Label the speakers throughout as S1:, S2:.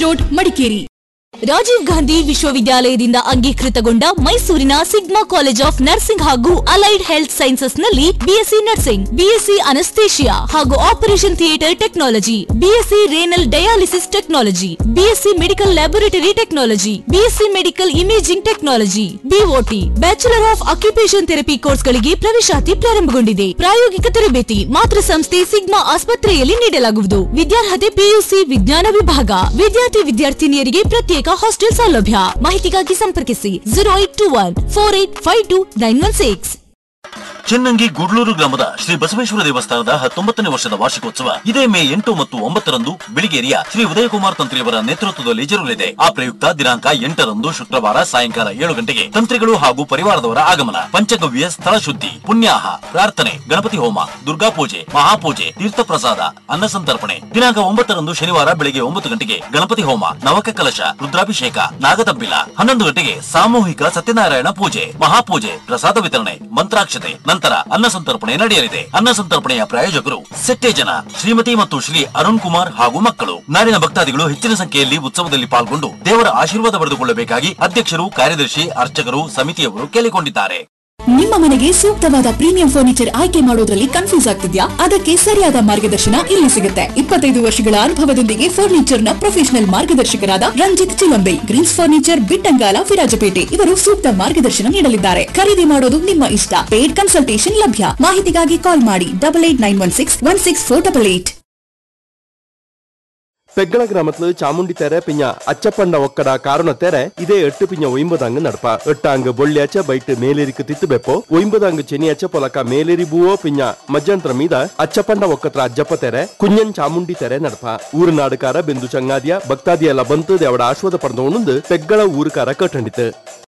S1: road Madikeri
S2: Rajiv Gandhi ವಿಶ್ವವಿದ್ಯಾಲಯದಿಂದ ಅಂಗೀಕೃತಗೊಂಡ ಮೈಸೂರಿನ ಸಿಗ್ಮಾ ಕಾಲೇಜ್ ಆಫ್ ನರ್ಸಿಂಗ್ ಹಾಗೂ ಅಲೈಡ್ ಹೆಲ್ತ್ ಸೈನ್ಸಸ್ ನಲ್ಲಿ ಬಿಎಸ್ಸಿ ನರ್ಸಿಂಗ್ ಬಿಎಸ್ಸಿ ಅನಸ್ತೇಷಿಯಾ ಹಾಗೂ operation theatre technology BSc renal dialysis technology BSc medical laboratory technology BSc medical imaging technology BOT bachelor of occupation therapy ಕೋರ್ಸ್ಗಳಿಗೆ ಪ್ರವೇಶಾತಿ ಪ್ರಾರಂಭಗೊಂಡಿದೆ ಪ್ರಾಯೋಗಿಕ ತರಬೇತಿ ಮಾತೃ ಸಂಸ್ಥೆ sigma ಆಸ್ಪತ್ರೆಯಲ್ಲಿ ನೀಡಲಾಗುವುದು ವಿದ್ಯಾರ್ಹತೆ ಪಿಯುಸಿ ವಿಜ್ಞಾನ ವಿಭಾಗ ವಿದ್ಯಾರ್ಥಿ ವಿದ್ಯಾರ್ಥಿನಿಯರಿಗೆ ಪ್ರತ್ಯೇಕ ಹಾಸ್ಟೆಲ್ ಸೌಲಭ್ಯ ಮಾಹಿತಿಗಾಗಿ ಸಂಪರ್ಕಿಸಿ zero eight two one four eight five two nine one six
S3: Chennangi Gudluru ಗ್ರಾಮದ ಶ್ರೀ ಬಸವೇಶ್ವರ ದೇವಸ್ಥಾನದ ಹತ್ತೊಂಬತ್ತನೇ ವರ್ಷದ ವಾರ್ಷಿಕೋತ್ಸವ ಇದೇ ಮೇ ಎಂಟು ಮತ್ತು ಒಂಬತ್ತರಂದು ಬಿಳಿಗೇರಿಯ ಶ್ರೀ ಉದಯಕುಮಾರ್ ತಂತ್ರಿಯವರ ನೇತೃತ್ವದಲ್ಲಿ ಜರುಗಲಿದೆ ಆ ಪ್ರಯುಕ್ತ ದಿನಾಂಕ ಎಂಟರಂದು ಶುಕ್ರವಾರ ಸಾಯಂಕಾಲ ಏಳು ಗಂಟೆಗೆ ತಂತ್ರಿಗಳು ಹಾಗೂ ಪರಿವಾರದವರ ಆಗಮನ ಪಂಚಗವ್ಯ ಸ್ಥಳ ಶುದ್ಧಿ ಪುಣ್ಯಾಹ ಪ್ರಾರ್ಥನೆ ಗಣಪತಿ ಹೋಮ ದುರ್ಗಾ ಪೂಜೆ ಮಹಾಪೂಜೆ ತೀರ್ಥ ಪ್ರಸಾದ ಅನ್ನ ಸಂತರ್ಪಣೆ ದಿನಾಂಕ ಒಂಬತ್ತರಂದು ಶನಿವಾರ ಬೆಳಿಗ್ಗೆ ಒಂಬತ್ತು ಗಂಟೆಗೆ ಗಣಪತಿ ಹೋಮ ನವಕ ಕಲಶ ರುದ್ರಾಭಿಷೇಕ ನಾಗತಬ್ಬಿಲ ಹನ್ನೊಂದು ಗಂಟೆಗೆ ಸಾಮೂಹಿಕ ಸತ್ಯನಾರಾಯಣ ಪೂಜೆ ಮಹಾಪೂಜೆ ಪ್ರಸಾದ ವಿತರಣೆ ಮಂತ್ರಾಕ್ಷತೆ ನಂತರ ಅನ್ನ ಸಂತರ್ಪಣೆ ನಡೆಯಲಿದೆ ಅನ್ನ ಸಂತರ್ಪಣೆಯ ಪ್ರಾಯೋಜಕರು ಸೆಟ್ಟೇಜನ ಶ್ರೀಮತಿ ಮತ್ತು ಶ್ರೀ ಅರುಣ್ ಕುಮಾರ್ ಹಾಗೂ ಮಕ್ಕಳು ನಾಡಿನ ಭಕ್ತಾದಿಗಳು ಹೆಚ್ಚಿನ ಸಂಖ್ಯೆಯಲ್ಲಿ ಉತ್ಸವದಲ್ಲಿ ಪಾಲ್ಗೊಂಡು ದೇವರ ಆಶೀರ್ವಾದ ಪಡೆದುಕೊಳ್ಳಬೇಕಾಗಿ ಅಧ್ಯಕ್ಷರು ಕಾರ್ಯದರ್ಶಿ ಅರ್ಚಕರು ಸಮಿತಿಯವರು ಕೇಳಿಕೊಂಡಿದ್ದಾರೆ
S1: ನಿಮ್ಮ ಮನೆಗೆ ಸೂಕ್ತವಾದ ಪ್ರೀಮಿಯಂ ಫರ್ನಿಚರ್ ಆಯ್ಕೆ ಮಾಡೋದ್ರಲ್ಲಿ ಕನ್ಫ್ಯೂಸ್ ಆಗ್ತಿದ್ಯಾ ಅದಕ್ಕೆ ಸರಿಯಾದ ಮಾರ್ಗದರ್ಶನ ಇಲ್ಲಿ ಸಿಗುತ್ತೆ ಇಪ್ಪತ್ತೈದು ವರ್ಷಗಳ ಅನುಭವದೊಂದಿಗೆ ಫರ್ನಿಚರ್ ನ ಪ್ರೊಫೆಷನಲ್ ಮಾರ್ಗದರ್ಶಕರಾದ ರಂಜಿತ್ ಚಿಲಂಬೆ ಗ್ರೀನ್ಸ್ ಫರ್ನಿಚರ್ ಬಿಟ್ಟಂಗಾಲ ವಿರಾಜಪೇಟೆ ಇವರು ಸೂಕ್ತ ಮಾರ್ಗದರ್ಶನ ನೀಡಲಿದ್ದಾರೆ ಖರೀದಿ ಮಾಡೋದು ನಿಮ್ಮ ಇಷ್ಟ ಪೇಡ್ ಕನ್ಸಲ್ಟೇಷನ್ ಲಭ್ಯ ಮಾಹಿತಿಗಾಗಿ ಕಾಲ್ ಮಾಡಿ double eight nine one six one six four double eight
S4: பெங்கள கிராமத்துல சாமுண்டி தெர பிஞ்ச அச்சப்பண்ட ஒக்கட காரண தெர இதே எட்டு பிஞ்ச ஒய்ம்பதாங்க நடப்பா எட்டாங்க பொள்ளியாச்ச பைட்டு மேலேரிக்கு தித்து ಬೆಪ್ಪೋ ಒಯ್ಂಬದಾಂಗ ಚೆನಿಯಾಚ ಪೊಲಕ ಮೇಲೇರಿ ಬೂವೋ ಪಿಂಜ ಮಜ್ಜಂತ್ರ ಮೀದ ಅಚ್ಚಪಂಡ ಒಕ್ಕತ್ರ ಅಜ್ಜಪ್ಪ ತೆರೆ ಕುഞ്ഞನ್ ಚಾಮುಂಡಿ ತೆರೆ ನಡಪ ಊರು ನಾಡುಕಾರ ಬೆಂದು ಚಂಗಾದಿಯ ಭಕ್ತಾದಿ ಎಲ್ಲ ಬಂತು ಅವಡ ಆಶ್ವಾದ ಪಡೆದವನೊಂದು ಪೆಗ್ಗಳ ಊರುಕಾರ ಕಟ್ಟಂಡಿತು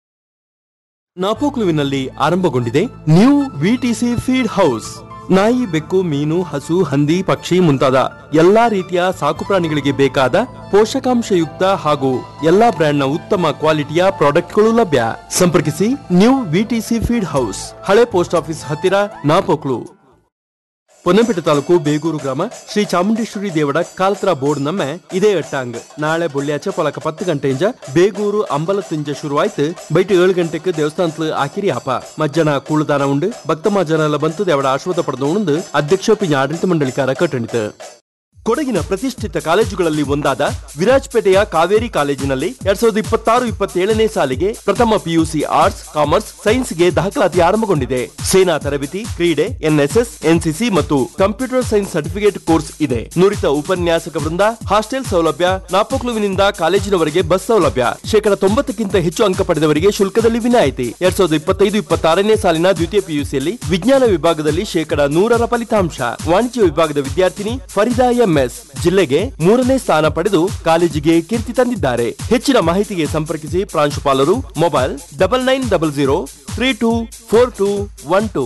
S4: ನಾಪೋಕ್ಲುವಿನಲ್ಲಿ ಆರಂಭಗೊಂಡಿದೆ ನ್ಯೂ ವಿಟಿಸಿ ಫೀಡ್ ಹೌಸ್ ನಾಯಿ ಬೆಕ್ಕು ಮೀನು ಹಸು ಹಂದಿ ಪಕ್ಷಿ ಮುಂತಾದ ಎಲ್ಲಾ ರೀತಿಯ ಸಾಕು ಪ್ರಾಣಿಗಳಿಗೆ ಬೇಕಾದ ಪೋಷಕಾಂಶಯುಕ್ತ ಹಾಗೂ ಎಲ್ಲಾ ಬ್ರ್ಯಾಂಡ್ನ ಉತ್ತಮ ಕ್ವಾಲಿಟಿಯ ಪ್ರಾಡಕ್ಟ್ಗಳು ಲಭ್ಯ ಸಂಪರ್ಕಿಸಿ ನ್ಯೂ ವಿಟಿಸಿ ಫೀಡ್ ಹೌಸ್ ಹಳೆ ಪೋಸ್ಟ್ ಆಫೀಸ್ ಹತ್ತಿರ ನಾಪೋಕ್ಲು ಪೊನ್ನಂಪೇಟೆ ತಾಲೂಕು ಬೇಗೂರು ಗ್ರಾಮ ಶ್ರೀ ಚಾಮುಂಡೇಶ್ವರಿ ದೇವಡ ಕಾಲ್ತ್ರ ಬೋರ್ಡ್ ನಮ್ಮೆ ಇದೇ ಎಟ್ಟಾಂಗ್ ನಾಳೆ ಬೊಳ್ಳ್ಯಾಚ ಪೊಲಕ ಪತ್ತು ಗಂಟೆಯಿಂದ ಬೇಗೂರು ಅಂಬಲ ತಿಂಜ ಶುರುವಾಯ್ತು ಬೈಟ್ ಏಳು ಗಂಟೆಗೆ ದೇವಸ್ಥಾನತ್ಲು ಆಕಿರಿ ಹಪ ಮಜ್ಜನ ಕೂಳುದಾನ ಉಂಡು ಭಕ್ತ ಮಜ್ಜನ ಎಲ್ಲ ಬಂತು ದೇವಡ ಆಶ್ವಾದ ಪಡೆದು ಉಂಡು ಅಧ್ಯಕ್ಷ ಪಿಂಜ ಆಡಳಿತ ಮಂಡಳಿಕಾರ ಕಟ್ಟಣಿತು ಕೊಡಗಿನ ಪ್ರತಿಷ್ಠಿತ ಕಾಲೇಜುಗಳಲ್ಲಿ ಒಂದಾದ ವಿರಾಜಪೇಟೆಯ ಕಾವೇರಿ ಕಾಲೇಜಿನಲ್ಲಿ ಎರಡ್ ಸಾವಿರದ ಇಪ್ಪತ್ತಾರು ಇಪ್ಪತ್ತೇಳನೇ ಸಾಲಿಗೆ ಪ್ರಥಮ ಪಿಯುಸಿ ಆರ್ಟ್ಸ್ ಕಾಮರ್ಸ್ ಸೈನ್ಸ್ಗೆ ದಾಖಲಾತಿ ಆರಂಭಗೊಂಡಿದೆ ಸೇನಾ ತರಬೇತಿ ಕ್ರೀಡೆ ಎನ್ಎಸ್ಎಸ್ ಎನ್ಸಿಸಿ ಮತ್ತು ಕಂಪ್ಯೂಟರ್ ಸೈನ್ಸ್ ಸರ್ಟಿಫಿಕೇಟ್ ಕೋರ್ಸ್ ಇದೆ ನುರಿತ ಉಪನ್ಯಾಸಕ ವೃಂದ ಹಾಸ್ಟೆಲ್ ಸೌಲಭ್ಯ ನಾಪೋಕ್ಲುವಿನಿಂದ ಕಾಲೇಜಿನವರೆಗೆ ಬಸ್ ಸೌಲಭ್ಯ ಶೇಕಡ ತೊಂಬತ್ತಕ್ಕಿಂತ ಹೆಚ್ಚು ಅಂಕ ಪಡೆದವರಿಗೆ ಶುಲ್ಕದಲ್ಲಿ ವಿನಾಯಿತಿ ಎರಡ್ ಸಾವಿರದ ಇಪ್ಪತ್ತೈದು ಇಪ್ಪತ್ತಾರನೇ ಸಾಲಿನ ದ್ವಿತೀಯ ಪಿಯುಸಿಯಲ್ಲಿ ವಿಜ್ಞಾನ ವಿಭಾಗದಲ್ಲಿ ಶೇಕಡ ನೂರರ ಫಲಿತಾಂಶ ವಾಣಿಜ್ಯ ವಿಭಾಗದ ವಿದ್ಯಾರ್ಥಿನಿ ಫರಿದಾ ಎಂಎಸ್ ಜಿಲ್ಲೆಗೆ ಮೂರನೇ ಸ್ಥಾನ ಪಡೆದು ಕಾಲೇಜಿಗೆ ಕೀರ್ತಿ ತಂದಿದ್ದಾರೆ ಹೆಚ್ಚಿನ ಮಾಹಿತಿಗೆ ಸಂಪರ್ಕಿಸಿ ಪ್ರಾಂಶುಪಾಲರು mobile double nine double zero three two four two one two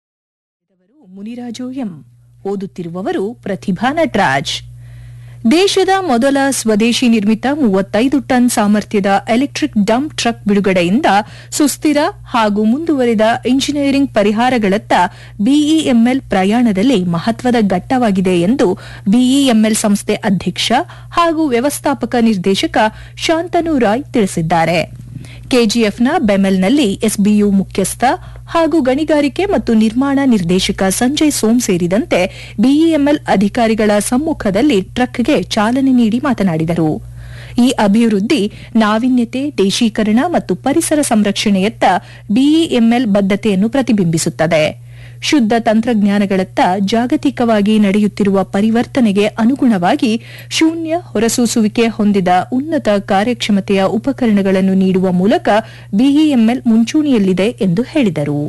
S5: Muniraju M ಓದುತ್ತಿರುವವರು ಪ್ರತಿಭಾ ನಟರಾಜ್ ದೇಶದ ಮೊದಲ ಸ್ವದೇಶಿ ನಿರ್ಮಿತ ಮೂವತ್ತೈದು ಟನ್ ಸಾಮರ್ಥ್ಯದ ಎಲೆಕ್ಟ್ರಿಕ್ ಡಂಪ್ ಟ್ರಕ್ ಬಿಡುಗಡೆಯಿಂದ ಸುಸ್ಥಿರ ಹಾಗೂ ಮುಂದುವರಿದ ಇಂಜಿನಿಯರಿಂಗ್ ಪರಿಹಾರಗಳತ್ತ ಬಿಇಎಂಎಲ್ ಪ್ರಯಾಣದಲ್ಲಿ ಮಹತ್ವದ ಘಟ್ಟವಾಗಿದೆ ಎಂದು ಬಿಇಎಂಎಲ್ ಸಂಸ್ಥೆ ಅಧ್ಯಕ್ಷ ಹಾಗೂ ವ್ಯವಸ್ಥಾಪಕ ನಿರ್ದೇಶಕ ಶಾಂತನು ರಾಯ್ ತಿಳಿಸಿದ್ದಾರೆ ಕೆಜಿಎಫ್ನ ಬೆಮೆಲ್ನಲ್ಲಿ ಎಸ್ಬಿಯು ಮುಖ್ಯಸ್ಥ ಹಾಗೂ ಗಣಿಗಾರಿಕೆ ಮತ್ತು ನಿರ್ಮಾಣ ನಿರ್ದೇಶಕ ಸಂಜಯ್ ಸೋಮ್ ಸೇರಿದಂತೆ ಬಿಇಎಂಎಲ್ ಅಧಿಕಾರಿಗಳ ಸಮ್ಮುಖದಲ್ಲಿ ಟ್ರಕ್ಗೆ ಚಾಲನೆ ನೀಡಿ ಮಾತನಾಡಿದರು ಈ ಅಭಿವೃದ್ಧಿ ನಾವೀನ್ಯತೆ ದೇಶೀಕರಣ ಮತ್ತು ಪರಿಸರ ಸಂರಕ್ಷಣೆಯತ್ತ ಬಿಇಎಂಎಲ್ ಬದ್ಧತೆಯನ್ನು ಪ್ರತಿಬಿಂಬಿಸುತ್ತದೆ ಶುದ್ಧ ತಂತ್ರಜ್ಞಾನಗಳತ್ತ ಜಾಗತಿಕವಾಗಿ ನಡೆಯುತ್ತಿರುವ ಪರಿವರ್ತನೆಗೆ ಅನುಗುಣವಾಗಿ ಶೂನ್ಯ ಹೊರಸೂಸುವಿಕೆ ಹೊಂದಿದ ಉನ್ನತ ಕಾರ್ಯಕ್ಷಮತೆಯ ಉಪಕರಣಗಳನ್ನು ನೀಡುವ ಮೂಲಕ ಬಿಇಎಂಎಲ್ ಮುಂಚೂಣಿಯಲ್ಲಿದೆ ಎಂದು ಹೇಳಿದರು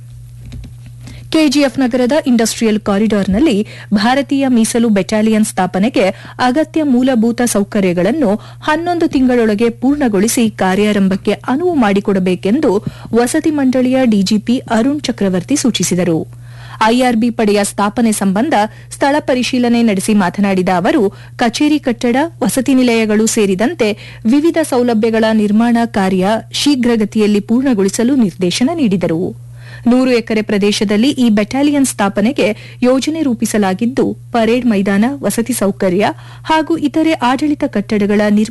S5: ಕೆಜಿಎಫ್ ನಗರದ ಇಂಡಸ್ಟ್ರಿಯಲ್ ಕಾರಿಡಾರ್ನಲ್ಲಿ ಭಾರತೀಯ ಮೀಸಲು ಬೆಟಾಲಿಯನ್ ಸ್ಥಾಪನೆಗೆ ಅಗತ್ಯ ಮೂಲಭೂತ ಸೌಕರ್ಯಗಳನ್ನು ಹನ್ನೊಂದು ತಿಂಗಳೊಳಗೆ ಪೂರ್ಣಗೊಳಿಸಿ ಕಾರ್ಯಾರಂಭಕ್ಕೆ ಅನುವು ಮಾಡಿಕೊಡಬೇಕೆಂದು ವಸತಿ ಮಂಡಳಿಯ ಡಿಜಿಪಿ ಅರುಣ್ ಚಕ್ರವರ್ತಿ ಸೂಚಿಸಿದರು ಐಆರ್ಬಿ ಪಡೆಯ ಸ್ಥಾಪನೆ ಸಂಬಂಧ ಸ್ಥಳ ಪರಿಶೀಲನೆ ನಡೆಸಿ ಮಾತನಾಡಿದ ಅವರು ಕಚೇರಿ ಕಟ್ಟಡ ವಸತಿ ನಿಲಯಗಳು ಸೇರಿದಂತೆ ವಿವಿಧ ಸೌಲಭ್ಯಗಳ ನಿರ್ಮಾಣ ಕಾರ್ಯ ಶೀಘ್ರಗತಿಯಲ್ಲಿ ಪೂರ್ಣಗೊಳಿಸಲು ನಿರ್ದೇಶನ ನೀಡಿದರು ನೂರು ಎಕರೆ ಪ್ರದೇಶದಲ್ಲಿ ಈ ಬೆಟಾಲಿಯನ್ ಸ್ಥಾಪನೆಗೆ ಯೋಜನೆ ರೂಪಿಸಲಾಗಿದ್ದು ಪರೇಡ್ ಮೈದಾನ ವಸತಿ ಸೌಕರ್ಯ ಹಾಗೂ ಇತರೆ ಆಡಳಿತ ಕಟ್ಟಡಗಳ ನಿರ್ಮಾಣ